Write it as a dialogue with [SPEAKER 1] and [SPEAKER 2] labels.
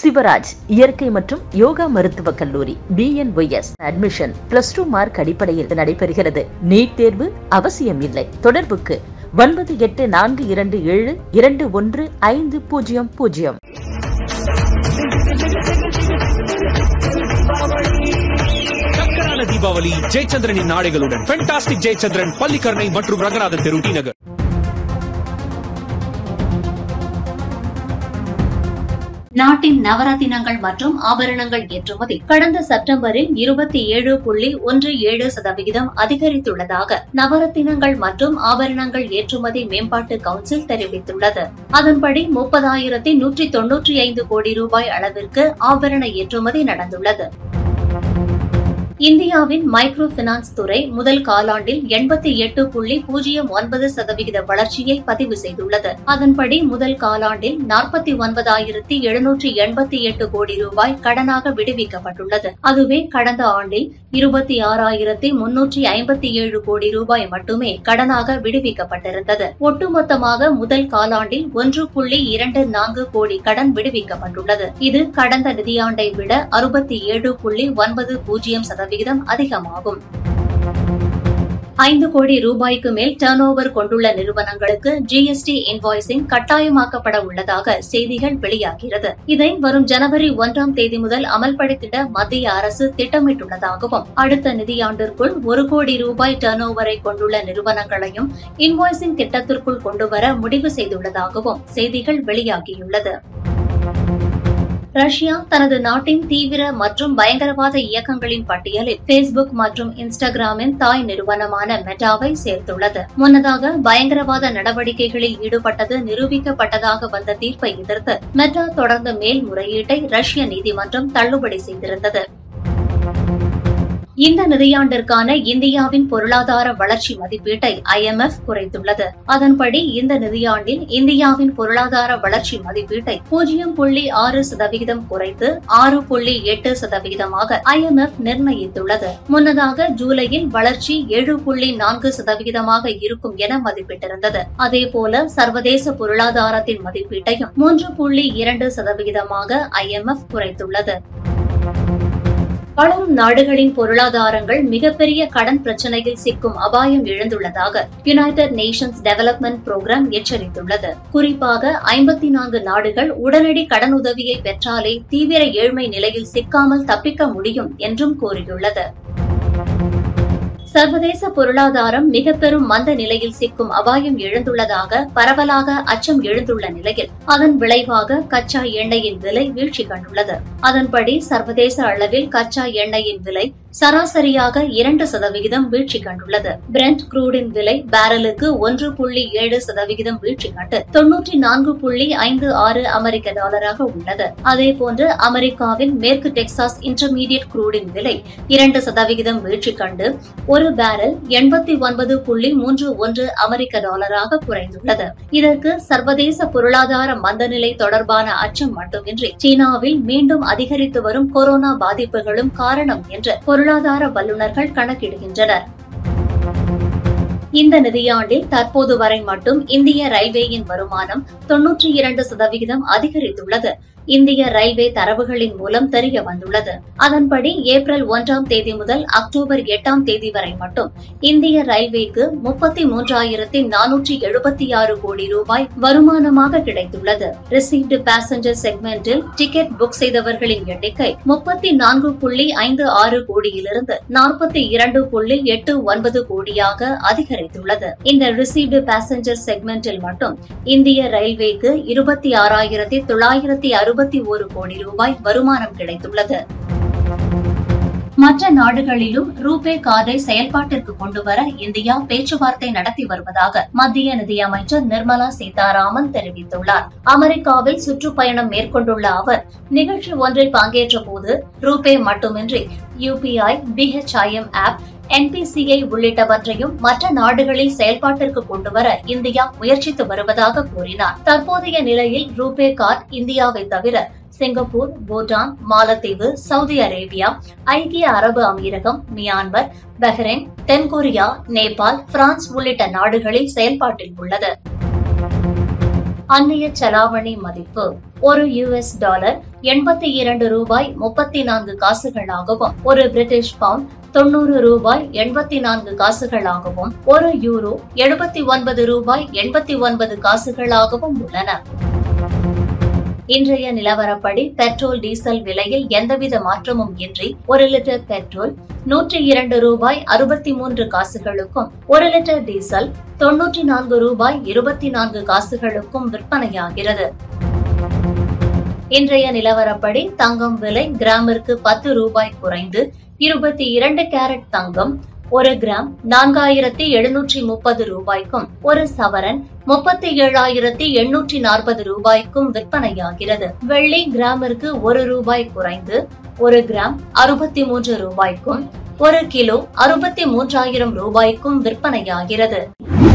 [SPEAKER 1] சிவராஜ் இயற்கை மற்றும் யோகா மருத்துவக் கல்லூரி BNYS admission plus two mark அடிப்படையில் நடைபெறுகிறது நீட் தேர்வு அவசியம் இல்லை தொடர்புக்கு ஒன்பது எட்டு நான்கு இரண்டு ஏழு இரண்டு ஒன்று ஐந்து பூஜ்ஜியம் பூஜ்ஜியம்
[SPEAKER 2] சக்கரான தீபாவளி ஜெயச்சந்திரனின் நாடைகளுடன் ஃபென்டாஸ்டிக் ஜெயச்சந்திரன் பள்ளிக்கரணை மற்றும் ரங்கநாதன் தெரு டி நகர்
[SPEAKER 3] நாட்டின் நவரத்தினங்கள் மற்றும் ஆபரணங்கள் ஏற்றுமதி கடந்த செப்டம்பரில் இருபத்தி ஏழு புள்ளி ஒன்று ஏழு சதவிகிதம் அதிகரித்துள்ளதாக நவரத்தினங்கள் மற்றும் ஆபரணங்கள் ஏற்றுமதி மேம்பாட்டு கவுன்சில் தெரிவித்துள்ளது அதன்படி முப்பதாயிரத்தி நூற்றி தொன்னூற்றி ஐந்து கோடி ரூபாய் அளவிற்கு ஆபரண ஏற்றுமதி நடந்துள்ளது இந்தியாவின் மைக்ரோ பினான்ஸ் துறை முதல் காலாண்டில் எண்பத்தி எட்டு புள்ளி பூஜ்ஜியம் ஒன்பது சதவிகித வளர்ச்சியை பதிவு செய்துள்ளது அதன்படி முதல் காலாண்டில் நாற்பத்தி ஒன்பதாயிரத்தி எழுநூற்றி எண்பத்தி எட்டு கோடி ரூபாய் கடனாக விடுவிக்கப்பட்டுள்ளது அதுவே கடந்த ஆண்டில் இருபத்தி ஆறாயிரத்தி முன்னூற்றி ஐம்பத்தி ஏழு கோடி ரூபாய் மட்டுமே கடனாக விடுவிக்கப்பட்டிருந்தது ஒட்டுமொத்தமாக முதல் காலாண்டில் ஒன்று புள்ளி இரண்டு நான்கு கோடி கடன் விடுவிக்கப்பட்டுள்ளது இது கடந்த நிதியாண்டை விட அறுபத்தி ஏழு புள்ளி ஒன்பது பூஜ்ஜியம் சதவிகிதம் அதிகமாகும் ஐந்து கோடி ரூபாய்க்கு மேல் டர்ன் ஓவர் கொண்டுள்ள நிறுவனங்களுக்கு ஜிஎஸ்டி இன்வாய்சிங் கட்டாயமாக்கப்பட உள்ளதாக செய்திகள் வெளியாகிறது இதை வரும் ஜனவரி ஒன்றாம் தேதி முதல் அமல்படுத்திட மத்திய அரசு திட்டமிட்டுள்ளதாகவும் அடுத்த நிதியாண்டிற்குள் ஒரு கோடி ரூபாய் டர்ன் ஓவரை கொண்டுள்ள நிறுவனங்களையும் இன்வாய்சிங் திட்டத்திற்குள் கொண்டுவர முடிவு செய்துள்ளதாகவும் செய்திகள் வெளியாகியுள்ளது ரஷ்யா தனது நாட்டின் தீவிர மற்றும் பயங்கரவாத இயக்கங்களின் பட்டியலில் பேஸ்புக் மற்றும் இன்ஸ்டாகிராமின் தாய் நிறுவனமான மெட்டாவை சேர்த்துள்ளது முன்னதாக பயங்கரவாத நடவடிக்கைகளில் ஈடுபட்டது நிரூபிக்கப்பட்டதாக வந்த தீர்ப்பை எதிர்த்து மெட்டா தொடர்ந்த மேல்முறையீட்டை ரஷ்ய நீதிமன்றம் தள்ளுபடி செய்திருந்தது இந்த நிதியாண்டிற்கான இந்தியாவின் பொருளாதார வளர்ச்சி மதிப்பீட்டை ஐஎம்எஃப் குறைத்துள்ளது அதன்படி இந்த நிதியாண்டில் இந்தியாவின் பொருளாதார வளர்ச்சி மதிப்பீட்டை பூஜ்ஜியம் புள்ளி ஆறு சதவிகிதம் குறைத்து ஆறு புள்ளி எட்டு சதவிகிதமாக ஐஎம்எஃப் நிர்ணயித்துள்ளது முன்னதாக ஜூலையில் வளர்ச்சி ஏழு புள்ளி நான்கு சதவிகிதமாக இருக்கும் என மதிப்பிட்டிருந்தது அதேபோல சர்வதேச பொருளாதாரத்தின் மதிப்பீட்டையும் மூன்று புள்ளி இரண்டு சதவிகிதமாக ஐஎம்எஃப் குறைத்துள்ளது வளரும் நாடுகளின் பொருளாதாரங்கள் மிகப்பெரிய கடன் பிரச்சனையில் சிக்கும் அபாயம் எழுந்துள்ளதாக யுனைடெட் நேஷன்ஸ் டெவலப்மெண்ட் புரோகிராம் எச்சரித்துள்ளது குறிப்பாக ஐம்பத்தி நான்கு நாடுகள் உடனடி கடனுதவியை பெற்றாலே தீவிர ஏழ்மை நிலையில் சிக்காமல் தப்பிக்க முடியும் என்றும் கூறியுள்ளது சர்வதேச பொருளாதாரம் மிக பெரும் மந்த நிலையில் சிக்கும் அபாயம் எழுந்துள்ளதாக பரவலாக அச்சம் எழுந்துள்ள நிலையில் அதன் விளைவாக கச்சா எண்ணெயின் விலை வீழ்ச்சி கண்டுள்ளது அதன்படி சர்வதேச அளவில் கச்சா எண்ணெயின் விலை சராசரியாக இரண்டு சதவிகிதம் வீழ்ச்சி கண்டுள்ளது பிரெண்ட் குரூடின் விலை பேரலுக்கு ஒன்று புள்ளி ஏழு சதவிகிதம் வீழ்ச்சி கண்டு தொன்னூற்றி நான்கு புள்ளி ஐந்து ஆறு அமெரிக்க டாலராக உள்ளது அதேபோன்று அமெரிக்காவின் மேற்கு டெக்சாஸ் இன்டர்மீடியட் குரூடின் விலை இரண்டு சதவிகிதம் வீழ்ச்சி கண்டு ஒரு பேரல் எண்பத்தி ஒன்பது புள்ளி மூன்று ஒன்று அமெரிக்க டாலராக குறைந்துள்ளது இதற்கு சர்வதேச பொருளாதார மந்தநிலை தொடர்பான அச்சம் மட்டுமின்றி சீனாவில் மீண்டும் அதிகரித்து வரும் கொரோனா பாதிப்புகளும் காரணம் என்று பொருளாதார வல்லுநர்கள் கணக்கிடுகின்றனர் இந்த நிதியாண்டில் தற்போது வரை மட்டும் இந்திய ரயில்வேயின் வருமானம் தொன்னூற்றி இரண்டு சதவிகிதம் அதிகரித்துள்ளது இந்திய ரயில்வே தரவுகளின் மூலம் தெரிய வந்துள்ளது அதன்படி ஏப்ரல் ஒன்றாம் தேதி முதல் அக்டோபர் எட்டாம் தேதி வரை மட்டும் இந்திய ரயில்வேக்கு முப்பத்தி மூன்றாயிரத்தி நானூற்றி எழுபத்தி ஆறு கோடி ரூபாய் வருமானமாக கிடைத்துள்ளது ரிசீவ்டு பேசஞ்சர் செக்மெண்டில் டிக்கெட் புக் செய்தவர்களின் எண்ணிக்கை முப்பத்தி நான்கு புள்ளி ஐந்து ஆறு கோடியிலிருந்து நாற்பத்தி இரண்டு புள்ளி எட்டு ஒன்பது கோடியாக அதிகரித்துள்ளது இந்த ரிசீவ்டு பேசஞ்சர் செக்மெண்டில் மட்டும் இந்திய ரயில்வேக்கு இருபத்தி ஆறாயிரத்தி தொள்ளாயிரத்தி அறுபத்தி ஒரு கோடி ரூபாய் வருமானம் கிடைத்துள்ளது மற்ற நாடுகளிலும் ரூபே கார்டை செயல்பாட்டிற்கு கொண்டுவர இந்தியா பேச்சுவார்த்தை நடத்தி வருவதாக மத்திய நிதியமைச்சர் நிர்மலா சீதாராமன் தெரிவித்துள்ளார் அமெரிக்காவில் சுற்றுப்பயணம் மேற்கொண்டுள்ள அவர் நிகழ்ச்சி ஒன்றில் பங்கேற்ற போது ரூபே மட்டுமின்றி யுபிஐ பிஹெச்ஐஎம் ஆப் என்பிசிஐ உள்ளிட்டவற்றையும் மற்ற நாடுகளில் செயல்பாட்டிற்கு கொண்டுவர இந்தியா முயற்சித்து வருவதாக கூறினார் தற்போதைய நிலையில் ரூபே கார்டு இந்தியாவை தவிர சிங்கப்பூர் பூட்டான் மாலத்தீவு சவுதி அரேபியா ஐக்கிய அரபு அமீரகம் மியான்மர் பஹ்ரைன் தென்கொரியா நேபாள் பிரான்ஸ் உள்ளிட்ட நாடுகளில் செயல்பாட்டில் உள்ளது அந்நிய செலாவணி மதிப்பு ஒரு யுஎஸ் டாலர் எண்பத்தி இரண்டு ரூபாய் முப்பத்தி நான்கு காசுகளாகவும் ஒரு பிரிட்டிஷ் பவுண்ட் தொண்ணூறு ரூபாய் எண்பத்தி நான்கு காசுகளாகவும் ஒரு யூரோ எழுபத்தி ஒன்பது ரூபாய் எண்பத்தி ஒன்பது காசுகளாகவும் உள்ளன இன்றைய நிலவரப்படி பெட்ரோல் டீசல் விலையில் எந்தவித மாற்றமும் இன்றி ஒரு லிட்டர் பெட்ரோல் நூற்றி இரண்டு ரூபாய் அறுபத்தி மூன்று காசுகளுக்கும் ஒரு லிட்டர் டீசல் தொன்னூற்றி நான்கு ரூபாய் இருபத்தி நான்கு காசுகளுக்கும் விற்பனையாகிறது இன்றைய நிலவரப்படி தங்கம் விலை கிராமிற்கு பத்து ரூபாய் குறைந்து இருபத்தி இரண்டு கேரட் தங்கம் ஒரு கிராம் நான்காயிரத்தி எழுநூற்றி முப்பது ரூபாய்க்கும் ஒரு சவரன் முப்பத்தி ஏழாயிரத்தி எண்ணூற்றி நாற்பது ரூபாய்க்கும் விற்பனையாகிறது வெள்ளி கிராமிற்கு ஒரு ரூபாய் குறைந்து ஒரு கிராம் அறுபத்தி மூன்று ரூபாய்க்கும் ஒரு கிலோ அறுபத்தி மூன்றாயிரம் ரூபாய்க்கும் விற்பனையாகிறது